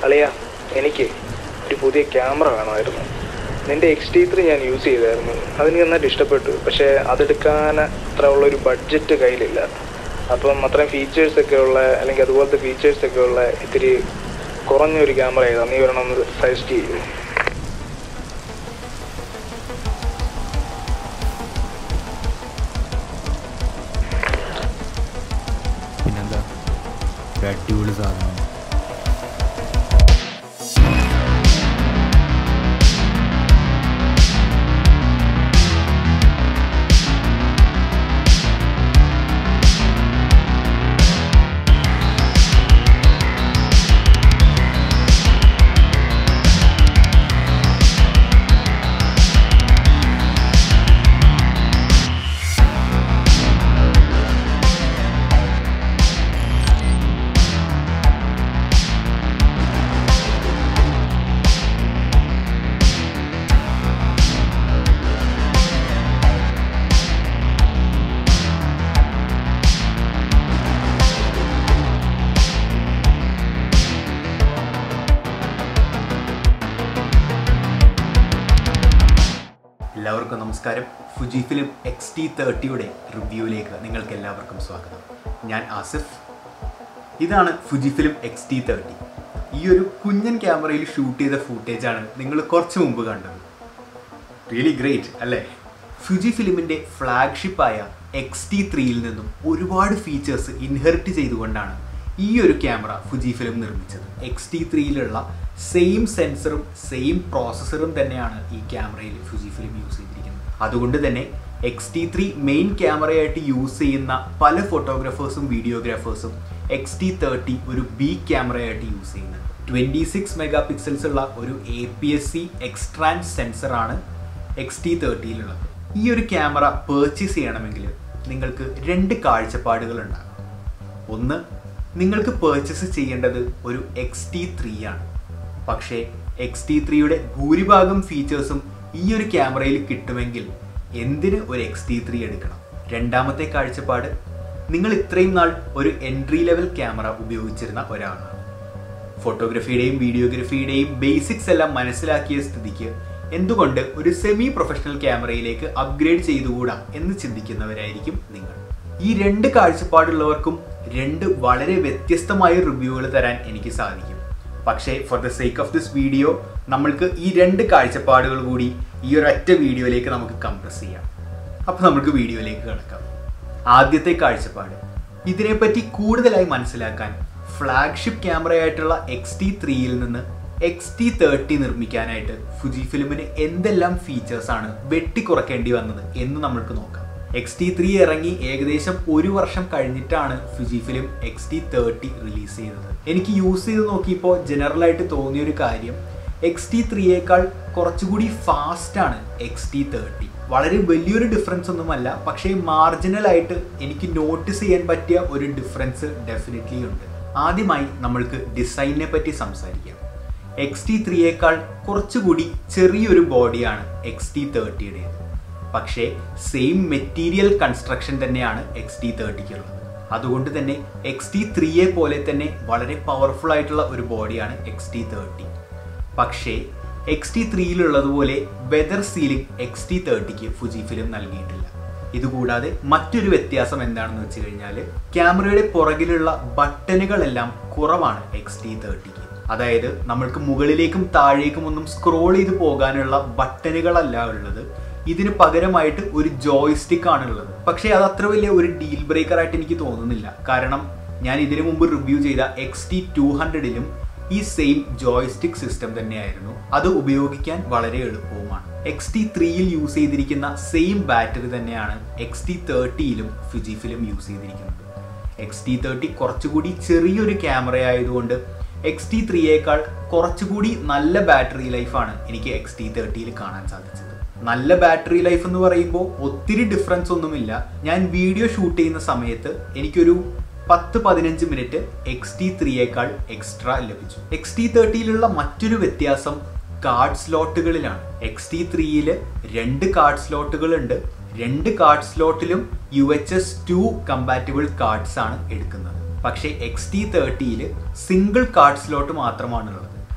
അളിയ എനിക്ക് ഒരു പുതിയ ക്യാമറ വേണമായിരുന്നു നിന്റെ എക്സ് ടി ത്രീ ഞാൻ യൂസ് ചെയ്തായിരുന്നു അതെനിക്ക് നന്നായിട്ട് ഇഷ്ടപ്പെട്ടു പക്ഷേ അതെടുക്കാൻ അത്ര ഉള്ള ഒരു ബഡ്ജറ്റ് കയ്യിലില്ല അപ്പം അത്രയും ഫീച്ചേഴ്സ് ഒക്കെ ഉള്ള അല്ലെങ്കിൽ അതുപോലത്തെ ഫീച്ചേഴ്സ് ഒക്കെ ഉള്ള ഇത്തിരി കുറഞ്ഞൊരു ക്യാമറ ഏതാ നീ വരണം ഒന്ന് സജസ്റ്റ് ചെയ്യൂ പിന്നെന്താ ഒരു അടിപൊളി സാധനം എല്ലാവർക്കും നമസ്കാരം ഫുജി ഫിലിം എക്സ് ടി തേർട്ടിയുടെ റിവ്യൂവിലേക്ക് നിങ്ങൾക്ക് എല്ലാവർക്കും സ്വാഗതം ഞാൻ ആസിഫ് ഇതാണ് Fujifilm X T thirty ഈ ഒരു കുഞ്ഞൻ ക്യാമറയിൽ ഷൂട്ട് ചെയ്ത ഫൂട്ടേജാണ് നിങ്ങൾ കുറച്ച് മുമ്പ് കണ്ടത് റിയലി ഗ്രേറ്റ് അല്ലേ ഫുജി ഫിലിമിൻ്റെ ഫ്ലാഗ്ഷിപ്പായ എക്സ് ടി ത്രീയിൽ നിന്നും ഒരുപാട് ഫീച്ചേഴ്സ് ഇൻഹെറിറ്റ് ചെയ്തുകൊണ്ടാണ് ഈ ഒരു ക്യാമറ ഫുജി ഫിലിം നിർമ്മിച്ചത് എക്സ് ടി ത്രീയിലുള്ള സെയിം സെൻസറും സെയിം പ്രോസസ്സറും തന്നെയാണ് ഈ ക്യാമറയിൽ ഫുജി ഫിലിം യൂസ് ചെയ്തിരിക്കുന്നത് അതുകൊണ്ട് തന്നെ എക്സ് ടി ത്രീ മെയിൻ ക്യാമറയായിട്ട് യൂസ് ചെയ്യുന്ന പല ഫോട്ടോഗ്രാഫേഴ്സും വീഡിയോഗ്രാഫേഴ്സും എക്സ് ടി തേർട്ടി ഒരു ബി ക്യാമറയായിട്ട് യൂസ് ചെയ്യുന്നത് ട്വൻറ്റി സിക്സ് മെഗാ പിക്സൽസ് ഉള്ള ഒരു A P S C X Trans സെൻസറാണ് X T തേർട്ടിയിലുള്ളത് ഈ ഒരു ക്യാമറ പേർച്ചേസ് ചെയ്യണമെങ്കിൽ നിങ്ങൾക്ക് രണ്ട് കാഴ്ചപ്പാടുകൾ ഉണ്ടാകും ഒന്ന് നിങ്ങൾക്ക് പേർച്ചേസ് ചെയ്യേണ്ടത് ഒരു എക്സ് ടി ത്രീ ആണ് പക്ഷേ എക്സ് ടി ത്രീയുടെ ഭൂരിഭാഗം ഫീച്ചേഴ്സും ഈ ഒരു ക്യാമറയിൽ കിട്ടുമെങ്കിൽ എന്തിന് ഒരു എക്സ് ടി ത്രീ എടുക്കണം രണ്ടാമത്തെ കാഴ്ചപ്പാട് നിങ്ങൾ ഇത്രയും നാൾ ഒരു എൻട്രി ലെവൽ ക്യാമറ ഉപയോഗിച്ചിരുന്ന ഒരാളാണ് ഫോട്ടോഗ്രഫിയുടെയും വീഡിയോഗ്രഫിയുടെയും ബേസിക്സ് എല്ലാം മനസ്സിലാക്കിയ സ്ഥിതിക്ക് എന്തുകൊണ്ട് ഒരു സെമി പ്രൊഫഷണൽ ക്യാമറയിലേക്ക് അപ്ഗ്രേഡ് ചെയ്തുകൂടാ എന്ന് ചിന്തിക്കുന്നവരായിരിക്കും നിങ്ങൾ ഈ രണ്ട് കാഴ്ചപ്പാടുള്ളവർക്കും രണ്ട് വളരെ വ്യത്യസ്തമായ റിവ്യൂകൾ തരാൻ എനിക്ക് സാധിക്കും പക്ഷേ for the sake of this video നമ്മൾക്ക് ഈ രണ്ട് കാഴ്ചപ്പാടുകൾ കൂടി ഈ ഒരൊറ്റ വീഡിയോയിലേക്ക് നമുക്ക് കംപ്രസ് ചെയ്യാം അപ്പോൾ നമുക്ക് വീഡിയോയിലേക്ക് കിടക്കാം ആദ്യത്തെ കാഴ്ചപ്പാട് ഇതിനെപ്പറ്റി കൂടുതലായി മനസ്സിലാക്കാൻ ഫ്ലാഗ്ഷിപ്പ് ക്യാമറയായിട്ടുള്ള എക്സ് ടി ത്രീയിൽ നിന്ന് എക്സ് ടി തേർട്ടി നിർമ്മിക്കാനായിട്ട് ഫുജി ഫിലിമിന് എന്തെല്ലാം ഫീച്ചേഴ്സ് ആണ് വെട്ടിക്കുറക്കേണ്ടി വന്നത് എന്ന് നമ്മൾക്ക് നോക്കാം എക്സ് ടി ത്രീ ഇറങ്ങി ഏകദേശം ഒരു വർഷം കഴിഞ്ഞിട്ടാണ് Fujifilm X T thirty release ചെയ്തത് എനിക്ക് യൂസ് ചെയ്ത് നോക്കിയപ്പോൾ ജനറലായിട്ട് തോന്നിയ ഒരു കാര്യം എക്സ് ടി ത്രീയേക്കാൾ കുറച്ചുകൂടി ഫാസ്റ്റ് ആണ് എക്സ് ടി തേർട്ടി വളരെ വലിയൊരു ഡിഫറൻസ് ഒന്നുമല്ല പക്ഷേ മാർജിനൽ ആയിട്ട് എനിക്ക് നോട്ടീസ് ചെയ്യാൻ പറ്റിയ ഒരു ഡിഫറൻസ് ഡെഫിനറ്റ്ലി ഉണ്ട് ആദ്യമായി നമ്മൾക്ക് ഡിസൈനിനെ പറ്റി സംസാരിക്കാം എക്സ് ടി ത്രീയേക്കാൾ കുറച്ചുകൂടി ചെറിയൊരു ബോഡിയാണ് എക്സ് ടി തേർട്ടിയുടേത് പക്ഷേ സെയിം മെറ്റീരിയൽ കൺസ്ട്രക്ഷൻ തന്നെയാണ് എക്സ് ടി തേർട്ടിക്കുള്ളത് അതുകൊണ്ട് തന്നെ എക്സ് ടി ത്രീയെ പോലെ തന്നെ വളരെ പവർഫുൾ ആയിട്ടുള്ള ഒരു ബോഡിയാണ് എക്സ് ടി തേർട്ടി പക്ഷേ എക്സ് ടി ത്രീയിലുള്ളതുപോലെ വെതർ സീലിംഗ് എക്സ് ടി തേർട്ടിക്ക് ഫുജി ഫിലിം നൽകിയിട്ടില്ല ഇതുകൂടാതെ മറ്റൊരു വ്യത്യാസം എന്താണെന്ന് വെച്ച് കഴിഞ്ഞാൽ ക്യാമറയുടെ പുറകിലുള്ള ബട്ടണുകളെല്ലാം കുറവാണ് എക്സ് ടി തേർട്ടിക്ക് അതായത് നമ്മൾക്ക് മുകളിലേക്കും താഴേക്കും ഒന്നും സ്ക്രോൾ ചെയ്ത് പോകാനുള്ള ബട്ടണുകളല്ല ഉള്ളത് ഇതിന് പകരമായിട്ട് ഒരു ജോയ്സ്റ്റിക് ആണ് ഉള്ളത് പക്ഷേ അത് അത്ര വലിയ ഒരു ഡീൽ ബ്രേക്കർ ആയിട്ട് എനിക്ക് തോന്നുന്നില്ല കാരണം ഞാൻ ഇതിനു മുമ്പ് റിവ്യൂ ചെയ്ത എക്സ് ടി ടു ഹൺഡ്രഡിലും ഈ സെയിം ജോയ്സ്റ്റിക് സിസ്റ്റം തന്നെയായിരുന്നു അത് ഉപയോഗിക്കാൻ വളരെ എളുപ്പവുമാണ് എക്സ് ടി ത്രീയിൽ യൂസ് ചെയ്തിരിക്കുന്ന സെയിം ബാറ്ററി തന്നെയാണ് എക്സ് ടി തേർട്ടിയിലും ഫിജി ഫിലിം യൂസ് ചെയ്തിരിക്കുന്നത് എക്സ് ടി തേർട്ടി കുറച്ചുകൂടി ചെറിയൊരു ക്യാമറ ആയതുകൊണ്ട് എക്സ് ടി ത്രീയേക്കാൾ കുറച്ചുകൂടി നല്ല ബാറ്ററി ലൈഫാണ് എനിക്ക് എക്സ് ടി തേർട്ടിയിൽ കാണാൻ സാധിച്ചത് നല്ല ബാറ്ററി ലൈഫ് എന്ന് പറയുമ്പോൾ ഒത്തിരി ഡിഫറൻസ് ഒന്നുമില്ല ഞാൻ വീഡിയോ ഷൂട്ട് ചെയ്യുന്ന സമയത്ത് എനിക്കൊരു പത്ത് പതിനഞ്ച് മിനിറ്റ് എക്സ് ടി ത്രീയേക്കാൾ എക്സ്ട്രാ ലഭിച്ചു എക്സ് ടി തേർട്ടിയിലുള്ള മറ്റൊരു വ്യത്യാസം കാർഡ് സ്ലോട്ടുകളിലാണ് എക്സ് ടി ത്രീയിൽ രണ്ട് കാർഡ് സ്ലോട്ടുകൾ ഉണ്ട് രണ്ട് കാർഡ് സ്ലോട്ടിലും U H S two compatible cards ആണ് എടുക്കുന്നത് പക്ഷേ എക്സ് ടി തേർട്ടിയിൽ സിംഗിൾ കാർഡ് സ്ലോട്ട് മാത്രമാണുള്ളത്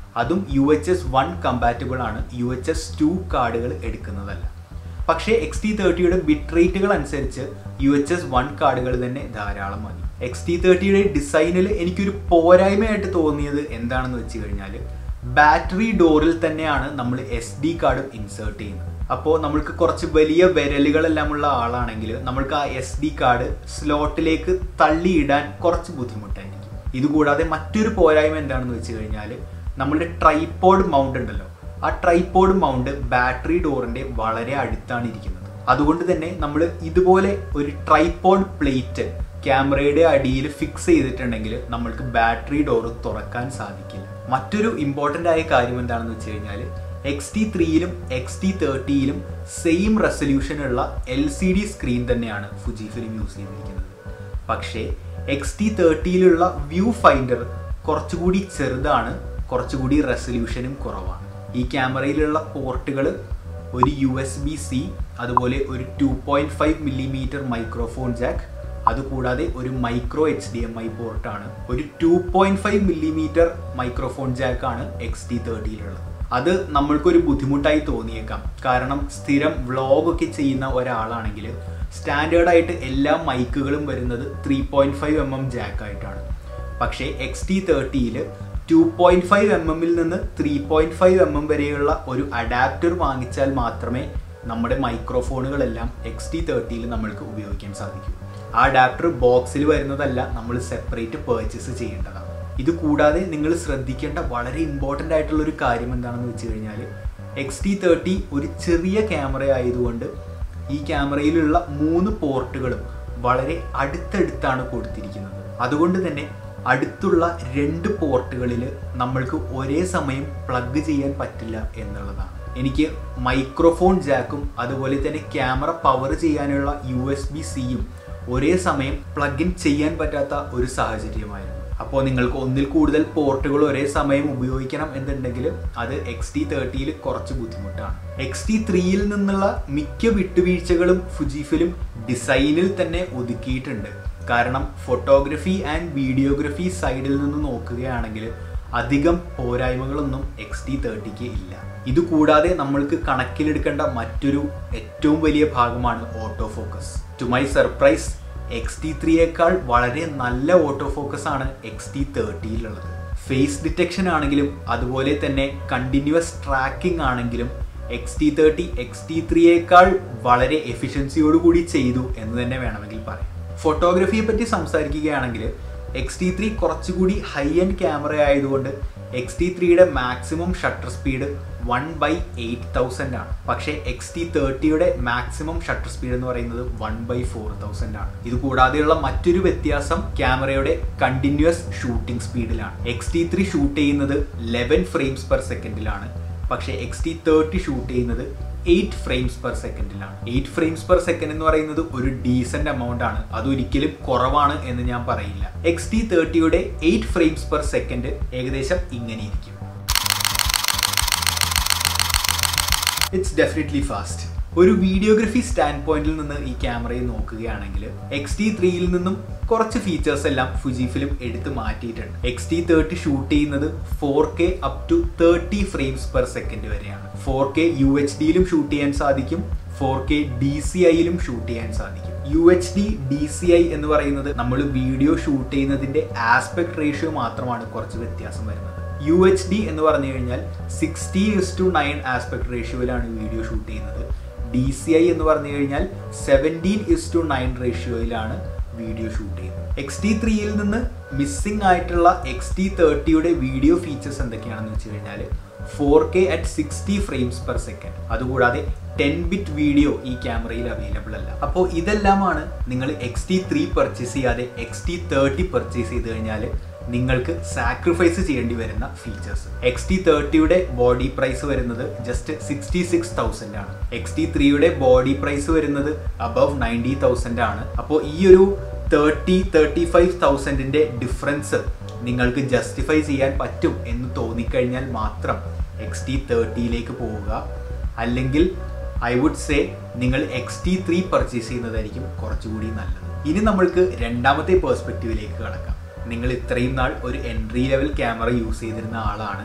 അതും U H S one compatible ആണ് യു എച്ച് എസ് ടു കാർഡുകൾ എടുക്കുന്നതല്ല പക്ഷേ എക്സ് ടി തേർട്ടിയുടെ ബിറ്റ് റേറ്റുകൾ അനുസരിച്ച് യു എച്ച് എസ് വൺ കാർഡുകൾ തന്നെ ധാരാളം മതി എക്സ് ടി തേർട്ടിയുടെ ഡിസൈനിൽ എനിക്കൊരു പോരായ്മയായിട്ട് തോന്നിയത് എന്താണെന്ന് വെച്ച് കഴിഞ്ഞാൽ ബാറ്ററി ഡോറിൽ തന്നെയാണ് നമ്മൾ എസ് ഡി കാർഡും ഇൻസേർട്ട് ചെയ്യുന്നത് അപ്പോൾ നമ്മൾക്ക് കുറച്ച് വലിയ വിരലുകളെല്ലാം ഉള്ള ആളാണെങ്കിൽ നമ്മൾക്ക് ആ എസ് ഡി കാർഡ് സ്ലോട്ടിലേക്ക് തള്ളിയിടാൻ കുറച്ച് ബുദ്ധിമുട്ടായിരിക്കും ഇതുകൂടാതെ മറ്റൊരു പോരായ്മ എന്താണെന്ന് വെച്ച് കഴിഞ്ഞാൽ നമ്മളുടെ ട്രൈപോഡ് മൗണ്ട് ഉണ്ടല്ലോ ആ ട്രൈപോഡ് മൗണ്ട് ബാറ്ററി ഡോറിന്റെ വളരെ അടുത്താണ് ഇരിക്കുന്നത് അതുകൊണ്ട് തന്നെ നമ്മൾ ഇതുപോലെ ഒരു ട്രൈപോഡ് പ്ലേറ്റ് ക്യാമറയുടെ അടിയിൽ ഫിക്സ് ചെയ്തിട്ടുണ്ടെങ്കിൽ നമ്മൾക്ക് ബാറ്ററി ഡോർ തുറക്കാൻ സാധിക്കില്ല മറ്റൊരു ഇമ്പോർട്ടൻ്റ് ആയ കാര്യം എന്താണെന്ന് വെച്ച് കഴിഞ്ഞാൽ എക്സ് ടി ത്രീയിലും എക്സ് ടി തേർട്ടിയിലും സെയിം റെസൊല്യൂഷനുള്ള എൽ സി ഡി സ്ക്രീൻ തന്നെയാണ് ഫുജി ഫിലിം യൂസ് ചെയ്തിരിക്കുന്നത് പക്ഷേ എക്സ് ടി തേർട്ടിയിലുള്ള വ്യൂ ഫൈൻഡർ കുറച്ചുകൂടി ചെറുതാണ് കുറച്ചുകൂടി റെസൊല്യൂഷനും കുറവാണ് ഈ ക്യാമറയിലുള്ള പോർട്ടുകൾ ഒരു യു എസ് ബി സി അതുപോലെ ഒരു two point five millimetre microphone jack അതുകൂടാതെ ഒരു micro H D M I പോർട്ടാണ് ഒരു two point five millimetre microphone ജാക്കാണ് എക്സ് ടി തേർട്ടിയിലുള്ളത് അത് നമ്മൾക്കൊരു ബുദ്ധിമുട്ടായി തോന്നിയേക്കാം കാരണം സ്ഥിരം വ്ളോഗൊക്കെ ചെയ്യുന്ന ഒരാളാണെങ്കിൽ സ്റ്റാൻഡേർഡ് ആയിട്ട് എല്ലാ മൈക്കുകളും വരുന്നത് three point five M M ജാക്കായിട്ടാണ് പക്ഷേ എക്സ് ടി തേർട്ടിയിൽ ടു പോയിന്റ് ഫൈവ് എം എമ്മിൽ നിന്ന് three point five M M വരെയുള്ള ഒരു അഡാപ്റ്റർ വാങ്ങിച്ചാൽ മാത്രമേ നമ്മുടെ മൈക്രോഫോണുകളെല്ലാം എക്സ് ടി തേർട്ടിയിൽ നമ്മൾക്ക് ഉപയോഗിക്കാൻ സാധിക്കൂ ആ അഡാപ്റ്റർ ബോക്സിൽ വരുന്നതല്ല നമ്മൾ സെപ്പറേറ്റ് പേർച്ചേസ് ചെയ്യേണ്ടതാണ് ഇത് കൂടാതെ നിങ്ങൾ ശ്രദ്ധിക്കേണ്ട വളരെ ഇമ്പോർട്ടൻ്റ് ആയിട്ടുള്ള ഒരു കാര്യം എന്താണെന്ന് വെച്ച് കഴിഞ്ഞാൽ എക്സ് ടി തേർട്ടി ഒരു ചെറിയ ക്യാമറ ആയതുകൊണ്ട് ഈ ക്യാമറയിലുള്ള മൂന്ന് പോർട്ടുകളും വളരെ അടുത്തടുത്താണ് കൊടുത്തിരിക്കുന്നത് അതുകൊണ്ട് തന്നെ അടുത്തുള്ള രണ്ട് പോർട്ടുകളിൽ നമ്മൾക്ക് ഒരേ സമയം പ്ലഗ് ചെയ്യാൻ പറ്റില്ല എന്നുള്ളതാണ് എനിക്ക് മൈക്രോഫോൺ ജാക്കും അതുപോലെ തന്നെ ക്യാമറ പവർ ചെയ്യാനുള്ള യു എസ് ബി സിയും ഒരേ സമയം പ്ലഗ് ഇൻ ചെയ്യാൻ പറ്റാത്ത ഒരു സാഹചര്യമായിരുന്നു അപ്പോൾ നിങ്ങൾക്ക് ഒന്നിൽ കൂടുതൽ പോർട്ടുകൾ ഒരേ സമയം ഉപയോഗിക്കണം എന്നുണ്ടെങ്കിൽ അത് എക്സ് ടി തേർട്ടിയിൽ കുറച്ച് ബുദ്ധിമുട്ടാണ് എക്സ് ടി ത്രീയിൽ നിന്നുള്ള മിക്ക വിട്ടുവീഴ്ചകളും ഫുജിഫിലും ഡിസൈനിൽ തന്നെ ഒതുക്കിയിട്ടുണ്ട് കാരണം ഫോട്ടോഗ്രഫി ആൻഡ് വീഡിയോഗ്രഫി സൈഡിൽ നിന്ന് നോക്കുകയാണെങ്കിൽ അധികം പോരായ്മകളൊന്നും എക്സ് ടി തേർട്ടിക്ക് ഇല്ല ഇതുകൂടാതെ നമ്മൾക്ക് കണക്കിലെടുക്കേണ്ട മറ്റൊരു ഏറ്റവും വലിയ ഭാഗമാണ് auto focus to my surprise X T ത്രീയേക്കാൾ വളരെ നല്ല ഓട്ടോ ഫോക്കസ് ആണ് എക്സ് ടി തേർട്ടിയിലുള്ളത് ഫേസ് ഡിറ്റക്ഷൻ ആണെങ്കിലും അതുപോലെ തന്നെ കണ്ടിന്യൂസ് ട്രാക്കിംഗ് ആണെങ്കിലും X T thirty X T ത്രീയേക്കാൾ വളരെ എഫിഷ്യൻസിയോടുകൂടി ചെയ്തു എന്ന് തന്നെ വേണമെങ്കിൽ പറയാം ഫോട്ടോഗ്രഫിയെ പറ്റി സംസാരിക്കുകയാണെങ്കിൽ എക്സ് ടി ത്രീ കുറച്ചുകൂടി ഹൈ എൻഡ് ക്യാമറ ആയതുകൊണ്ട് എക്സ് ടി ത്രീയുടെ maximum shutter speed one by eight thousand ആണ് പക്ഷേ എക്സ് ടി തേർട്ടിയുടെ മാക്സിമം ഷട്ടർ സ്പീഡ് എന്ന് പറയുന്നത് വൺ ബൈ ഫോർ തൗസൻഡ് ആണ് ഇത് കൂടാതെയുള്ള മറ്റൊരു വ്യത്യാസം ക്യാമറയുടെ കണ്ടിന്യൂസ് ഷൂട്ടിംഗ് സ്പീഡിലാണ് എക്സ് ടി ത്രീ ഷൂട്ട് ചെയ്യുന്നത് ലെവൻ ഫ്രെയിംസ് പെർ സെക്കൻഡിലാണ് പക്ഷേ എക്സ് ടി തേർട്ടി ഷൂട്ട് ചെയ്യുന്നത് എയ്റ്റ് ഫ്രെയിംസ് പെർ സെക്കൻഡിലാണ് എയ്റ്റ് ഫ്രെയിംസ് പെർ സെക്കൻഡ് എന്ന് പറയുന്നത് ഒരു ഡീസന്റ് എമൗണ്ട് ആണ് അതൊരിക്കലും കുറവാണ് എന്ന് ഞാൻ പറയില്ല എക്സ് ടി തേർട്ടിയുടെ എയ്റ്റ് ഫ്രെയിംസ് പെർ സെക്കൻഡ് ഏകദേശം ഇങ്ങനെയിരിക്കും ഇറ്റ്സ് ഡെഫിനറ്റ്ലി ഫാസ്റ്റ് ഒരു വീഡിയോഗ്രഫി സ്റ്റാൻഡ് പോയിന്റിൽ നിന്ന് ഈ ക്യാമറയെ നോക്കുകയാണെങ്കിൽ എക്സ് ടി ത്രീയിൽ നിന്നും കുറച്ച് ഫീച്ചേഴ്സ് എല്ലാം ഫുജി ഫിലിം എടുത്ത് മാറ്റിയിട്ടുണ്ട് എക്സ് ടി തേർട്ടി ഷൂട്ട് ചെയ്യുന്നത് four K up to thirty frames per second വരെയാണ് ഫോർ കെ യു എച്ച് ഡിയിലും ഷൂട്ട് ചെയ്യാൻ സാധിക്കും ഫോർ കെ ഡി സി ഐയിലും ഷൂട്ട് ചെയ്യാൻ സാധിക്കും U H D D C I എന്ന് പറയുന്നത് നമ്മൾ വീഡിയോ ഷൂട്ട് ചെയ്യുന്നതിന്റെ ആസ്പെക്ട് റേഷ്യോ മാത്രമാണ് കുറച്ച് വ്യത്യാസം വരുന്നത് യു എച്ച് ഡി എന്ന് പറഞ്ഞു കഴിഞ്ഞാൽ sixteen is to nine aspect റേഷ്യോയിലാണ് വീഡിയോ ഷൂട്ട് ചെയ്യുന്നത് ഡി സി ഐ എന്ന് പറഞ്ഞു കഴിഞ്ഞാൽ സെവൻറ്റീൻ ഇസ് ടു നയൻ റേഷ്യോയിലാണ് വീഡിയോ ഷൂട്ട് ചെയ്യുന്നത് എക്സ് ടി ത്രീയിൽ നിന്ന് മിസ്സിംഗ് ആയിട്ടുള്ള എക്സ് ടി തേർട്ടിയുടെ വീഡിയോ ഫീച്ചേഴ്സ് എന്തൊക്കെയാണെന്ന് വെച്ച് കഴിഞ്ഞാൽ four K at sixty frames per second അതുകൂടാതെ ടെൻ ബിറ്റ് വീഡിയോ ഈ ക്യാമറയിൽ അവൈലബിൾ അല്ല അപ്പോൾ ഇതെല്ലാമാണ് നിങ്ങൾ എക്സ് ടി ത്രീ പർച്ചേസ് ചെയ്യാതെ എക്സ് ടി തേർട്ടി പർച്ചേസ് ചെയ്ത് കഴിഞ്ഞാൽ നിങ്ങൾക്ക് സാക്രിഫൈസ് ചെയ്യേണ്ടി വരുന്ന ഫീച്ചേഴ്സ് എക്സ് ടി തേർട്ടിയുടെ ബോഡി പ്രൈസ് വരുന്നത് ജസ്റ്റ് സിക്സ്റ്റി സിക്സ് തൗസൻഡ് ആണ് എക്സ് ടി ത്രീയുടെ ബോഡി പ്രൈസ് വരുന്നത് അബവ് നയൻറ്റി തൗസൻഡ് ആണ് അപ്പോൾ ഈ ഒരു തേർട്ടി തേർട്ടി ഫൈവ് തൗസൻഡിന്റെ ഡിഫറൻസ് നിങ്ങൾക്ക് ജസ്റ്റിഫൈ ചെയ്യാൻ പറ്റും എന്ന് തോന്നിക്കഴിഞ്ഞാൽ മാത്രം എക്സ് ടി തേർട്ടിയിലേക്ക് പോവുക അല്ലെങ്കിൽ ഐ വുഡ് സേ നിങ്ങൾ എക്സ് ടി ത്രീ പർച്ചേസ് ചെയ്യുന്നതായിരിക്കും കുറച്ചുകൂടി നല്ലത് ഇനി നമ്മൾക്ക് രണ്ടാമത്തെ പേഴ്സ്പെക്റ്റീവിലേക്ക് കടക്കാം നിങ്ങൾ ഇത്രയും നാൾ ഒരു എൻട്രി ലെവൽ ക്യാമറ യൂസ് ചെയ്തിരുന്ന ആളാണ്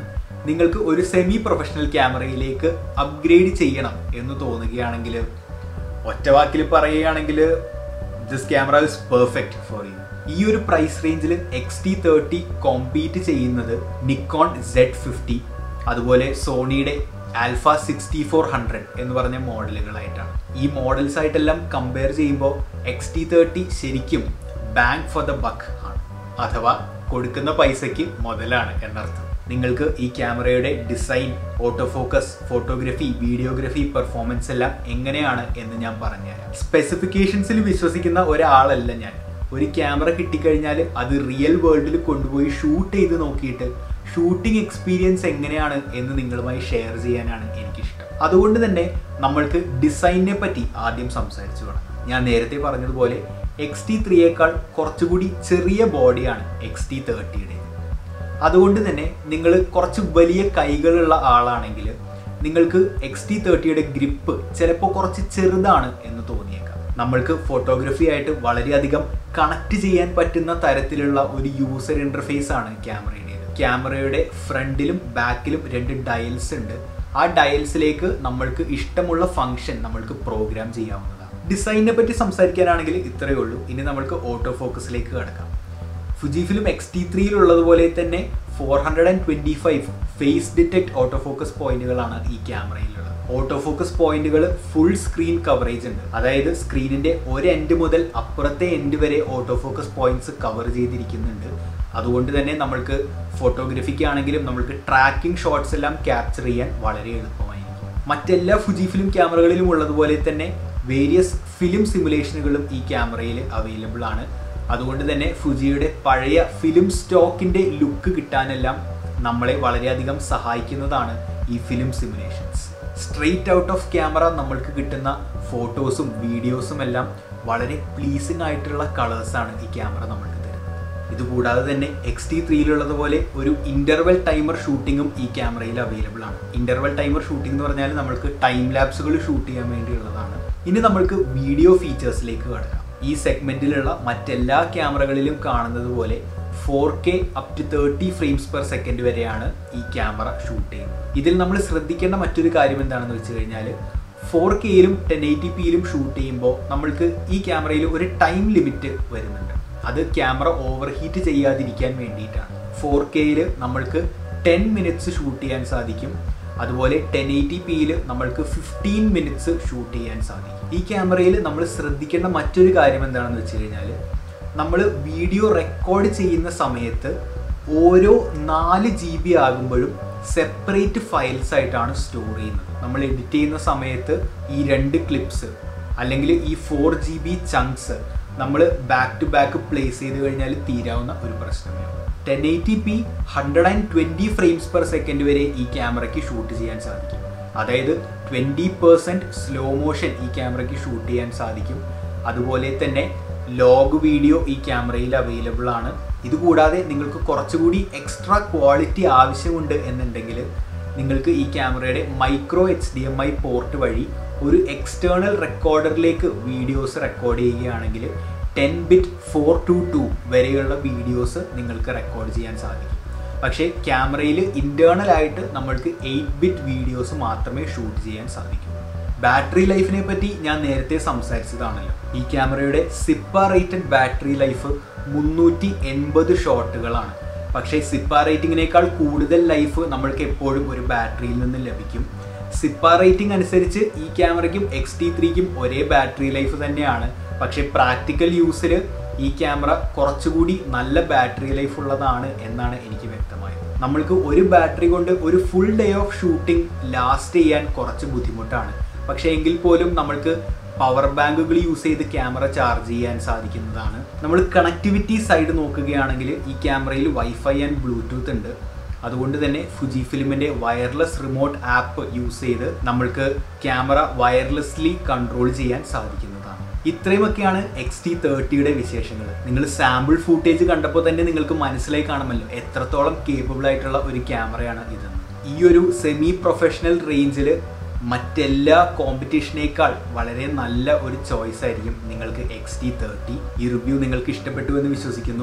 നിങ്ങൾക്ക് ഒരു സെമി പ്രൊഫഷണൽ ക്യാമറയിലേക്ക് അപ്ഗ്രേഡ് ചെയ്യണം എന്ന് തോന്നുകയാണെങ്കിൽ ഒറ്റ വാക്കിൽ പറയുകയാണെങ്കിൽ this camera is perfect for you ഈ ഒരു പ്രൈസ് റേഞ്ചിൽ എക്സ് ടി തേർട്ടി കോമ്പീറ്റ് ചെയ്യുന്നത് നിക്കോൺ സെഡ് ഫിഫ്റ്റി അതുപോലെ സോണിയുടെ ആൽഫ സിക്സ്റ്റി ഫോർ ഹൺഡ്രഡ് എന്ന് പറഞ്ഞ മോഡലുകളായിട്ടാണ് ഈ മോഡൽസ് ആയിട്ടെല്ലാം കമ്പയർ ചെയ്യുമ്പോൾ എക്സ് ടി തേർട്ടി ശരിക്കും ബാങ്ക് ഫോർ ദ ബക്ക് ആണ് അഥവാ കൊടുക്കുന്ന പൈസയ്ക്ക് മുതലാണ് എന്നർത്ഥം നിങ്ങൾക്ക് ഈ ക്യാമറയുടെ design auto focus photography videography performance എല്ലാം എങ്ങനെയാണ് എന്ന് ഞാൻ പറഞ്ഞുതരാം സ്പെസിഫിക്കേഷൻസിൽ വിശ്വസിക്കുന്ന ഒരാളല്ല ഞാൻ ഒരു ക്യാമറ കിട്ടിക്കഴിഞ്ഞാൽ അത് റിയൽ വേൾഡിൽ കൊണ്ടുപോയി ഷൂട്ട് ചെയ്ത് നോക്കിയിട്ട് ഷൂട്ടിംഗ് എക്സ്പീരിയൻസ് എങ്ങനെയാണ് എന്ന് നിങ്ങളുമായി ഷെയർ ചെയ്യാനാണ് എനിക്കിഷ്ടം അതുകൊണ്ട് തന്നെ നമ്മൾക്ക് ഡിസൈനിനെ പറ്റി ആദ്യം സംസാരിച്ചു വേണം ഞാൻ നേരത്തെ പറഞ്ഞതുപോലെ എക്സ് ടി ത്രീയേക്കാൾ കുറച്ചുകൂടി ചെറിയ ബോഡിയാണ് എക്സ് ടി തേർട്ടിയുടെ അതുകൊണ്ട് തന്നെ നിങ്ങൾ കുറച്ച് വലിയ കൈകളുള്ള ആളാണെങ്കിൽ നിങ്ങൾക്ക് എക്സ് ടി തേർട്ടിയുടെ ഗ്രിപ്പ് ചിലപ്പോൾ കുറച്ച് ചെറുതാണ് എന്ന് തോന്നിയേക്കാം നമ്മൾക്ക് ഫോട്ടോഗ്രഫി ആയിട്ട് വളരെയധികം കണക്ട് ചെയ്യാൻ പറ്റുന്ന തരത്തിലുള്ള ഒരു യൂസർ ഇന്റർഫേസ് ആണ് ക്യാമറയുടേത് ക്യാമറയുടെ ഫ്രണ്ടിലും ബാക്കിലും രണ്ട് ഡയൽസ് ഉണ്ട് ആ ഡയൽസിലേക്ക് നമ്മൾക്ക് ഇഷ്ടമുള്ള ഫംഗ്ഷൻ നമ്മൾക്ക് പ്രോഗ്രാം ചെയ്യാവുന്നതാണ് ഡിസൈനിനെ പറ്റി സംസാരിക്കാനാണെങ്കിൽ ഇത്രയേ ഉള്ളൂ ഇനി നമ്മൾക്ക് ഓട്ടോ ഫോക്കസിലേക്ക് കിടക്കാം ഫുജി ഫിലിം എക്സ് ടി ത്രീയിലുള്ളതുപോലെ തന്നെ four hundred and twenty five face detect auto focus പോയിന്റുകളാണ് ഈ ക്യാമറയിലുള്ളത് ഓട്ടോ ഫോക്കസ് പോയിന്റുകൾ ഫുൾ സ്ക്രീൻ കവറേജ് ഉണ്ട് അതായത് സ്ക്രീനിന്റെ ഒരു എൻഡ് മുതൽ അപ്പുറത്തെ എൻഡ് വരെ ഓട്ടോ ഫോക്കസ് പോയിന്റ്സ് കവർ ചെയ്തിരിക്കുന്നുണ്ട് അതുകൊണ്ട് തന്നെ നമ്മൾക്ക് ഫോട്ടോഗ്രഫിക്ക് ആണെങ്കിലും നമ്മൾക്ക് ട്രാക്കിംഗ് ഷോട്ട്സ് എല്ലാം ക്യാപ്ചർ ചെയ്യാൻ വളരെ എളുപ്പമായിരിക്കും മറ്റെല്ലാ ഫുജി ഫിലിം ക്യാമറകളിലും ഉള്ളതുപോലെ തന്നെ വേരിയസ് ഫിലിം സിമുലേഷനുകളും ഈ ക്യാമറയിൽ അവൈലബിൾ ആണ് അതുകൊണ്ട് തന്നെ ഫുജിയുടെ പഴയ ഫിലിം സ്റ്റോക്കിന്റെ ലുക്ക് കിട്ടാനെല്ലാം നമ്മളെ വളരെയധികം സഹായിക്കുന്നതാണ് ഈ film simulations straight out of camera നമ്മൾക്ക് കിട്ടുന്ന ഫോട്ടോസും വീഡിയോസും എല്ലാം വളരെ പ്ലീസിംഗ് ആയിട്ടുള്ള കളേഴ്സാണ് ഈ ക്യാമറ നമ്മൾക്ക് തരുന്നത് ഇതുകൂടാതെ തന്നെ എക്സ് ടി ത്രീയിലുള്ളതുപോലെ ഒരു ഇന്റർവെൽ ടൈമർ ഷൂട്ടിങ്ങും ഈ ക്യാമറയിൽ അവൈലബിൾ ആണ് ഇന്റർവെൽ ടൈമർ ഷൂട്ടിംഗ് എന്ന് പറഞ്ഞാൽ നമ്മൾക്ക് ടൈം ലാപ്സുകൾ ഷൂട്ട് ചെയ്യാൻ വേണ്ടിയുള്ളതാണ് ഇനി നമ്മൾക്ക് വീഡിയോ ഫീച്ചേഴ്സിലേക്ക് കടക്കാം ഈ സെഗ്മെന്റിലുള്ള മറ്റെല്ലാ ക്യാമറകളിലും കാണുന്നത് പോലെ four K up to thirty frames per second വരെയാണ് ഈ ക്യാമറ ഷൂട്ട് ചെയ്യുന്നത് ഇതിൽ നമ്മൾ ശ്രദ്ധിക്കേണ്ട മറ്റൊരു കാര്യം എന്താണെന്ന് വെച്ച് കഴിഞ്ഞാൽ ഫോർ കെയിലും ടെൻ എയ്റ്റി പിയിലും ഷൂട്ട് ചെയ്യുമ്പോൾ നമ്മൾക്ക് ഈ ക്യാമറയിൽ ഒരു ടൈം ലിമിറ്റ് വരുന്നുണ്ട് അത് ക്യാമറ ഓവർ ഹീറ്റ് ചെയ്യാതിരിക്കാൻ വേണ്ടിയിട്ടാണ് ഫോർ കെയിൽ നമ്മൾക്ക് ടെൻ മിനിറ്റ്സ് ഷൂട്ട് ചെയ്യാൻ സാധിക്കും അതുപോലെ ടെൻ എയ്റ്റി പിയിൽ നമ്മൾക്ക് ഫിഫ്റ്റീൻ മിനിറ്റ്സ് ഷൂട്ട് ചെയ്യാൻ സാധിക്കും ഈ ക്യാമറയിൽ നമ്മൾ ശ്രദ്ധിക്കേണ്ട മറ്റൊരു കാര്യം എന്താണെന്ന് വെച്ച് കഴിഞ്ഞാൽ നമ്മൾ വീഡിയോ റെക്കോർഡ് ചെയ്യുന്ന സമയത്ത് ഓരോ നാല് ജി ബി ആകുമ്പോഴും സെപ്പറേറ്റ് ഫയൽസ് ആയിട്ടാണ് സ്റ്റോർ ചെയ്യുന്നത് നമ്മൾ എഡിറ്റ് ചെയ്യുന്ന സമയത്ത് ഈ രണ്ട് ക്ലിപ്സ് അല്ലെങ്കിൽ ഈ ഫോർ ജി ബി ചങ്ക്സ് നമ്മൾ ബാക്ക് ടു ബാക്ക് പ്ലേസ് ചെയ്ത് കഴിഞ്ഞാൽ തീരാവുന്ന ഒരു പ്രശ്നമേ ഉള്ളൂ ten eighty P hundred and twenty frames per second വരെ ഈ ക്യാമറയ്ക്ക് ഷൂട്ട് ചെയ്യാൻ സാധിക്കും അതായത് ട്വൻറ്റി പെർസെൻറ്റ് സ്ലോ മോഷൻ ഈ ക്യാമറയ്ക്ക് ഷൂട്ട് ചെയ്യാൻ സാധിക്കും അതുപോലെ തന്നെ ലോഗ് വീഡിയോ ഈ ക്യാമറയിൽ അവൈലബിൾ ആണ് ഇതുകൂടാതെ നിങ്ങൾക്ക് കുറച്ചുകൂടി എക്സ്ട്രാ ക്വാളിറ്റി ആവശ്യമുണ്ട് എന്നുണ്ടെങ്കിൽ നിങ്ങൾക്ക് ഈ ക്യാമറയുടെ micro H D M I port വഴി ഒരു എക്സ്റ്റേണൽ റെക്കോർഡറിലേക്ക് വീഡിയോസ് റെക്കോർഡ് ചെയ്യുകയാണെങ്കിൽ ten bit four two two വരെയുള്ള വീഡിയോസ് നിങ്ങൾക്ക് റെക്കോർഡ് ചെയ്യാൻ സാധിക്കും പക്ഷേ ക്യാമറയിൽ ഇൻറ്റേർണൽ ആയിട്ട് നമ്മൾക്ക് എയ്റ്റ് ബിറ്റ് വീഡിയോസ് മാത്രമേ ഷൂട്ട് ചെയ്യാൻ സാധിക്കൂ ബാറ്ററി ലൈഫിനെ പറ്റി ഞാൻ നേരത്തെ സംസാരിച്ചതാണല്ലോ ഈ ക്യാമറയുടെ സിപ്പ റേറ്റഡ് ബാറ്ററി ലൈഫ് മുന്നൂറ്റി എൺപത് ഷോട്ടുകളാണ് പക്ഷേ സിപ്പ റേറ്റിങ്ങിനേക്കാൾ കൂടുതൽ ലൈഫ് നമ്മൾക്ക് എപ്പോഴും ഒരു ബാറ്ററിയിൽ നിന്ന് ലഭിക്കും സിപ്പ റേറ്റിംഗ് അനുസരിച്ച് ഈ ക്യാമറയ്ക്കും എക്സ് ടി ത്രീക്കും ഒരേ ബാറ്ററി ലൈഫ് തന്നെയാണ് പക്ഷേ പ്രാക്ടിക്കൽ യൂസിൽ ഈ ക്യാമറ കുറച്ചുകൂടി നല്ല ബാറ്ററി ലൈഫ് ഉള്ളതാണ് എന്നാണ് എനിക്ക് വ്യക്തമായത് നമ്മൾക്ക് ഒരു ബാറ്ററി കൊണ്ട് ഒരു full day of shooting last ചെയ്യാൻ കുറച്ച് ബുദ്ധിമുട്ടാണ് പക്ഷേ എങ്കിൽ പോലും നമ്മൾക്ക് പവർ ബാങ്കുകൾ യൂസ് ചെയ്ത് ക്യാമറ ചാർജ് ചെയ്യാൻ സാധിക്കുന്നതാണ് നമ്മൾ കണക്ടിവിറ്റി സൈഡ് നോക്കുകയാണെങ്കിൽ ഈ ക്യാമറയിൽ വൈഫൈ ആൻഡ് ബ്ലൂടൂത്ത് ഉണ്ട് അതുകൊണ്ട് തന്നെ ഫുജി ഫിലിമിന്റെ വയർലെസ് റിമോട്ട് ആപ്പ് യൂസ് ചെയ്ത് നമ്മൾക്ക് ക്യാമറ വയർലെസ്ലി കൺട്രോൾ ചെയ്യാൻ സാധിക്കുന്നതാണ് ഇത്രയുമൊക്കെയാണ് എക്സ് ടി തേർട്ടിയുടെ വിശേഷങ്ങൾ നിങ്ങൾ സാമ്പിൾ ഫൂട്ടേജ് കണ്ടപ്പോൾ തന്നെ നിങ്ങൾക്ക് മനസ്സിലായി കാണുമല്ലോ എത്രത്തോളം കേപ്പബിൾ ആയിട്ടുള്ള ഒരു ക്യാമറയാണ് ഇതെന്ന് ഈ ഒരു സെമി പ്രൊഫഷണൽ റേഞ്ചിൽ മറ്റെല്ലാ കോമ്പറ്റീഷനേക്കാൾ വളരെ നല്ല ഒരു ചോയ്സ് ആയിരിക്കും നിങ്ങൾക്ക് എക്സ് ടി തേർട്ടി ഈ റിവ്യൂ നിങ്ങൾക്ക് ഇഷ്ടപ്പെട്ടു എന്ന് വിശ്വസിക്കുന്നു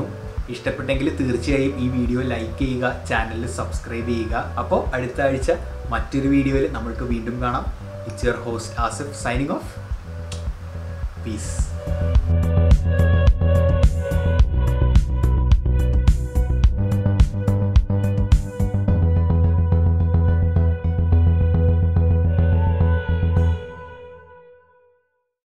ഇഷ്ടപ്പെട്ടെങ്കിൽ തീർച്ചയായും ഈ വീഡിയോ ലൈക്ക് ചെയ്യുക ചാനൽ സബ്സ്ക്രൈബ് ചെയ്യുക അപ്പോൾ അടുത്ത ആഴ്ച മറ്റൊരു വീഡിയോയിൽ നമ്മൾക്ക് വീണ്ടും കാണാം it's your host Asif signing off piece